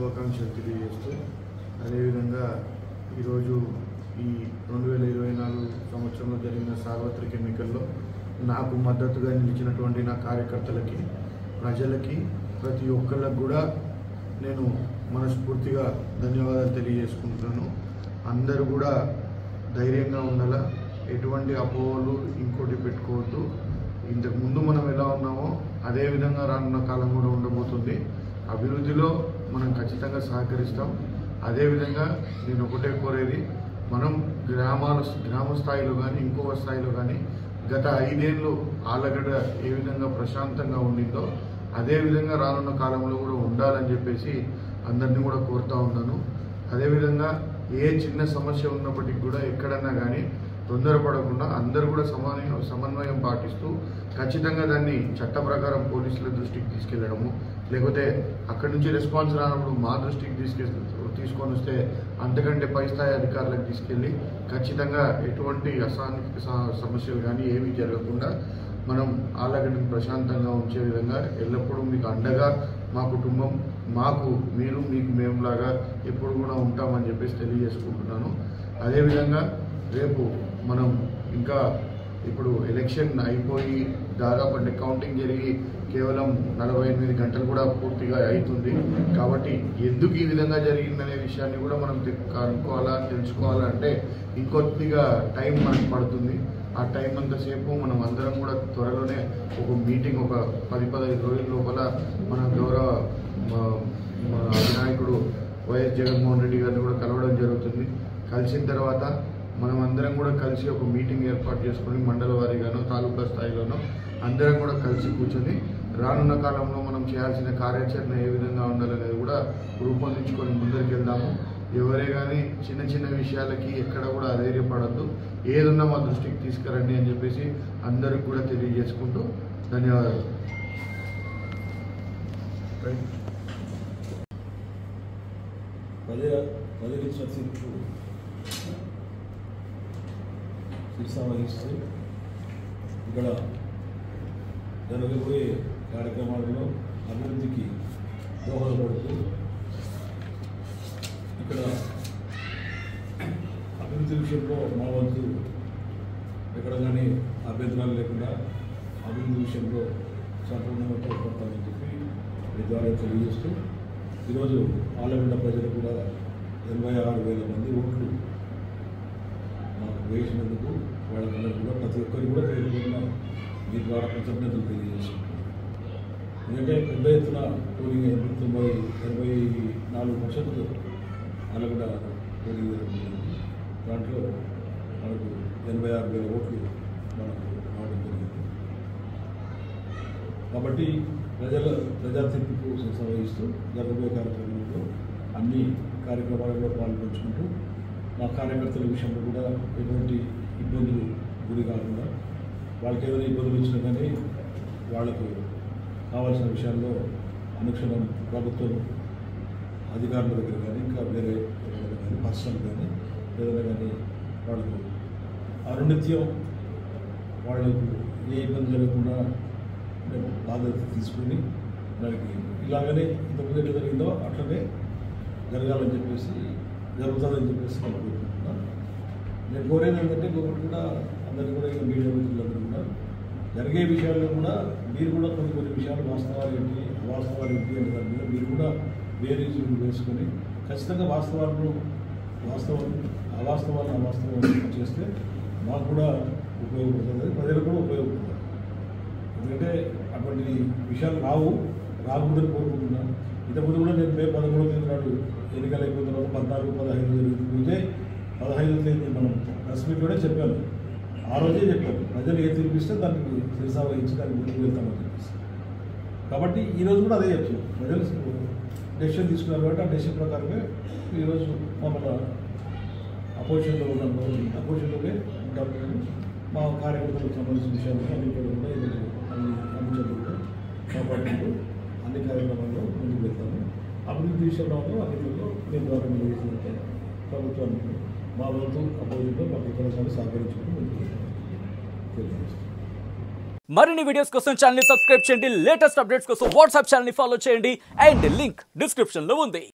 శుభాకాంక్షలు తెలియజేస్తూ అదేవిధంగా ఈరోజు ఈ రెండు వేల ఇరవై నాలుగు సంవత్సరంలో జరిగిన సార్వత్రిక ఎన్నికల్లో నాకు మద్దతుగా నిలిచినటువంటి నా కార్యకర్తలకి ప్రజలకి ప్రతి ఒక్కళ్ళకు కూడా నేను మనస్ఫూర్తిగా ధన్యవాదాలు తెలియజేసుకుంటున్నాను అందరూ కూడా ధైర్యంగా ఉండాలా ఎటువంటి అపోహలు ఇంకోటి పెట్టుకోవద్దు ఇంతకు ముందు మనం ఎలా ఉన్నామో అదే విధంగా రానున్న కాలం కూడా ఉండబోతుంది అభివృద్ధిలో మనం ఖచ్చితంగా సహకరిస్తాం అదేవిధంగా నేను ఒకటే కోరేది మనం గ్రామాల గ్రామ స్థాయిలో కానీ ఇంకొక స్థాయిలో కానీ గత ఐదేళ్ళు ఆలగడ్డ ఏ విధంగా ప్రశాంతంగా ఉండిందో అదే విధంగా రానున్న కాలంలో కూడా ఉండాలని చెప్పేసి అందరినీ కూడా కోరుతా ఉన్నాను అదేవిధంగా ఏ చిన్న సమస్య ఉన్నప్పటికీ కూడా ఎక్కడన్నా కానీ తొందరపడకుండా అందరూ కూడా సమాన సమన్వయం పాటిస్తూ ఖచ్చితంగా దాన్ని చట్ట ప్రకారం పోలీసుల దృష్టికి తీసుకెళ్లడము లేకపోతే అక్కడి నుంచి రెస్పాన్స్ రానప్పుడు మా దృష్టికి తీసుకె తీసుకొని వస్తే అంతకంటే పై స్థాయి అధికారులకు తీసుకెళ్ళి ఖచ్చితంగా ఎటువంటి అసాంఘిక స- సమస్యలు కానీ ఏమీ జరగకుండా మనం ఆలగడ్డను ప్రశాంతంగా ఉంచే విధంగా ఎల్లప్పుడూ మీకు అండగా మా కుటుంబం మాకు మీరు మీకు మేములాగా ఎప్పుడు కూడా ఉంటామని చెప్పేసి తెలియజేసుకుంటున్నాను అదేవిధంగా రేపు మనం ఇంకా ఇప్పుడు ఎలక్షన్ అయిపోయి దాదాపు అంటే కౌంటింగ్ జరిగి కేవలం నలభై ఎనిమిది గంటలు కూడా పూర్తిగా అవుతుంది కాబట్టి ఎందుకు ఈ విధంగా జరిగిందనే విషయాన్ని కూడా మనం తె- కనుక్కోవాలా తెలుసుకోవాలా అంటే ఇంకొద్దిగా టైం మనకు పడుతుంది ఆ టైం అంతసేపు మనం అందరం కూడా త్వరలోనే ఒక మీటింగ్ ఒక పది పదహైదు రోజుల లోపల మన గౌరవ మా- మా అధినాయకుడు వైఎస్ జగన్మోహన్ రెడ్డి గారిని కూడా కలవడం జరుగుతుంది కలిసిన తర్వాత మనం అందరం కూడా కలిసి ఒక మీటింగ్ ఏర్పాటు చేసుకొని మండల వారీగానో తాలూకా స్థాయిలోనో అందరం కూడా కలిసి కూర్చొని రానున్న కాలంలో మనం చేయాల్సిన కార్యాచరణ ఏ విధంగా ఉండాలనేది కూడా రూపొందించుకొని ముందరికి వెళ్దాము ఎవరే కానీ చిన్న చిన్న విషయాలకి ఎక్కడ కూడా అధైర్యపడద్దు ఏదున్నా మా దృష్టికి తీసుకురండి అని చెప్పేసి అందరికి కూడా తెలియజేసుకుంటూ ధన్యవాదాలు ప్రజల ప్రజలిచ్చిన తీర్పు శిక్ష వహిస్తూ ఇక్కడ జరగబోయే కార్యక్రమాలలో అభివృద్ధికి దోహదపడుతూ ఇక్కడ అభివృద్ధి విషయంలో మా వంతు ఎక్కడ కానీ అభ్యంతరాలు లేకుండా అభివృద్ధి విషయంలో సంపూర్ణంగా తోడ్పడతామని చెప్పి మీ ద్వారా తెలియజేస్తూ ఈరోజు ఆలగడ్డ ప్రజలు కూడా ఎనభై ఆరు వేల మంది ఓట్లు మాకు వేసినందుకు వాళ్ళకందరూ కూడా ప్రతి ఒక్కరికి కూడా పేరు పేరున మీ ద్వారా కృతజ్ఞతలు తెలియజేస్తున్నాం ఎందుకంటే పెద్ద ఎత్తున పోలింగ్ అయింది తొంభై ఎనభై నాలుగు పర్సెంట్ ఆలగడ్డ పోలింగ్ జరుగుతుంది దాంట్లో మనకు ఎనభై ఆరు వేల ఓట్లు మనకు రావడం జరిగింది కాబట్టి ప్రజల ప్రజా తీర్పుకు వహిస్తూ జరగబోయే కార్యక్రమంలో అన్ని కార్యక్రమాలలో పాల్గొంచుకుంటూ మా కార్యకర్తల విషయంలో కూడా ఎటువంటి ఇబ్బందులు గురి కాకుండా వాళ్ళకి ఏదైనా ఇబ్బందులు వచ్చినా కానీ వాళ్ళకు కావాల్సిన విషయాల్లో అనుక్షణం ప్రభుత్వం అధికారుల దగ్గర కానీ ఇంకా వేరే ఎవరైనా కానీ పర్సనల్ కానీ ఏదైనా కానీ వాళ్ళకు అనునిత్యం వాళ్ళకు ఏ ఇబ్బంది జరగకుండా మేము బాధ్యత తీసుకుని దానికి ఇలాగనే ఇంతకుముందు ఎట్లా జరిగిందో అట్లనే జరగాలని చెప్పేసి జరుగుతుందని చెప్పేసి నేను కోరుకుంటున్నాను నేను కోరేది ఏంటంటే గవర్నమెంట్ కూడా అందరికీ కూడా ఇంకా మీడియా మిత్రులందరూ కూడా జరిగే విషయాల్లో కూడా మీరు కూడా కొన్ని కొన్ని విషయాలు వాస్తవాలు ఏంటి అవాస్తవాలు ఏంటి అనే దాని మీద మీరు కూడా వేరీజులు వేసుకొని ఖచ్చితంగా వాస్తవాలను వాస్తవం అవాస్తవాలను అవాస్తవాలను చేస్తే మాకు కూడా ఉపయోగపడుతుంది ప్రజలకు కూడా ఉపయోగపడుతుంది ఎందుకంటే అటువంటి విషయాలు రావు రాకూడదని కోరుకుంటున్నాను ఇంతకుముందు కూడా నేను మే పదమూడవ తేదీ నాడు ఎన్నికలు అయిపోయిన తర్వాత పద్నాలుగు పదహైదు జరుగుతుంది ఇదే పదహైదు తేదీ మనం ప్రెస్ మీట్లోనే చెప్పాను ఆ రోజే చెప్పాను ప్రజలు ఏ తీర్పిస్తే దానికి శిరసా వహించి దానికి ముందుకు వెళ్తామని చెప్పేసి కాబట్టి ఈరోజు కూడా అదే చెప్తున్నాం ప్రజలు డెసిషన్ తీసుకున్నారు కాబట్టి ఆ డెసిషన్ ప్రకారమే ఈరోజు మమ్మల్ని అపోజిషన్లో ఉన్నాం కాబట్టి అపోజిషన్లోనే ఉంటాం కానీ మా కార్యకర్తలకు సంబంధించిన విషయాలు అన్నింటిలో కూడా ఈరోజు అన్ని అంశాలు కూడా కాపాడుకుంటూ అన్ని కార్యక్రమాల్లో ముందుకు వెళ్తాము అభివృద్ధి విషయంలో మాత్రం అన్నింటిలో మేము ద్వారా నిర్వహిస్తుంటే ప్రభుత్వానికి మా వంతు అపోజిట్లో మాకు కొనసాగి సహకరించుకుంటూ ముందుకు వెళ్తాము తెలియజేస్తాం మరిన్ని వీడియోస్ కోసం ఛానల్ సబ్స్క్రైబ్ చేయండి లేటెస్ట్ అప్డేట్స్ కోసం వాట్సాప్ ఛానల్ ఫాలో చేయండి అండ్ లింక్ డిస్క్రిప్షన్ లో ఉంది